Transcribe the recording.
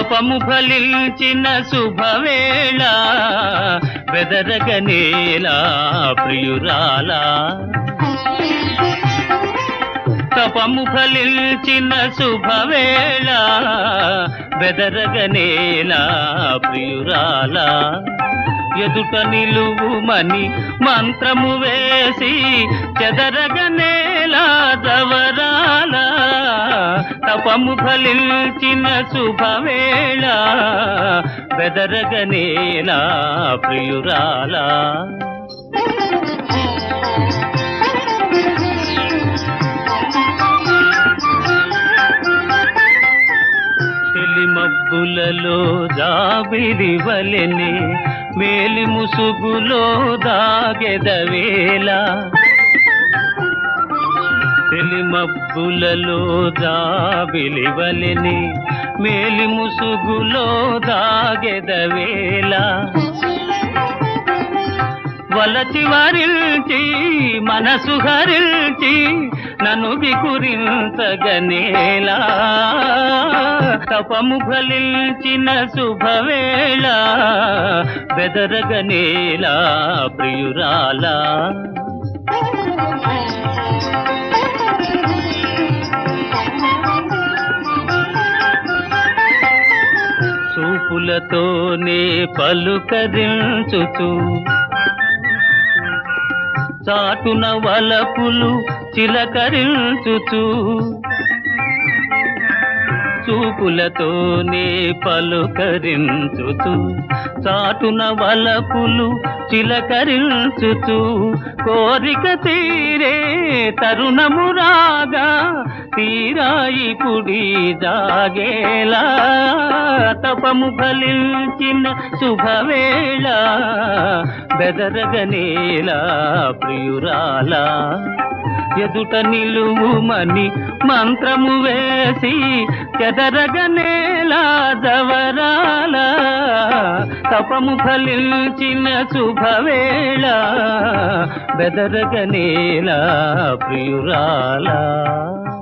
తపము ఫలించిన శుభవేళ బెదరగనేలా ప్రియురాలా తపము ఫలించిన శుభవేళ బెదరగనేలా ప్రియురాలా ఎదుట నిలువుమని మంత్రము వేసి చెదరగనేలా జవరాల తపము ఫలించిన శుభవేళ బెదరగనేలా ప్రియురాలా తెలిమబ్బులలో జాబిలి వలెనే మేలి ముసుగులో దాగెదవేళ తెలిమబ్బులలో జాబిలి వలెనే మేలి ముసుగులో దాగెదవేళ వలచి వరిల్చి మనసు హరిల్చి నన్ను వికురించగనేలా తపము ఫలించిన శుభవేళ బెదరగనేలా ప్రియురాలా చూపులతోనే పలుకరించుచు చాటున వలపులు చిలకరించుచు చూపులతోనే పలుకరించుచు చాటున వలపులు చిలకరించుచు కోరిక తీరే తరుణము రాగా తీరాయి పుడి జాగేలా తపము ఫలించిన శుభవేళ బెదరగనేలా ప్రియురాలా ఎదుట నిలువుమని మంత్రము వేసి చెదరగనేలా జవరాల తపము ఫలించిన శుభవేళ బెదరగనేలా ప్రియురాలా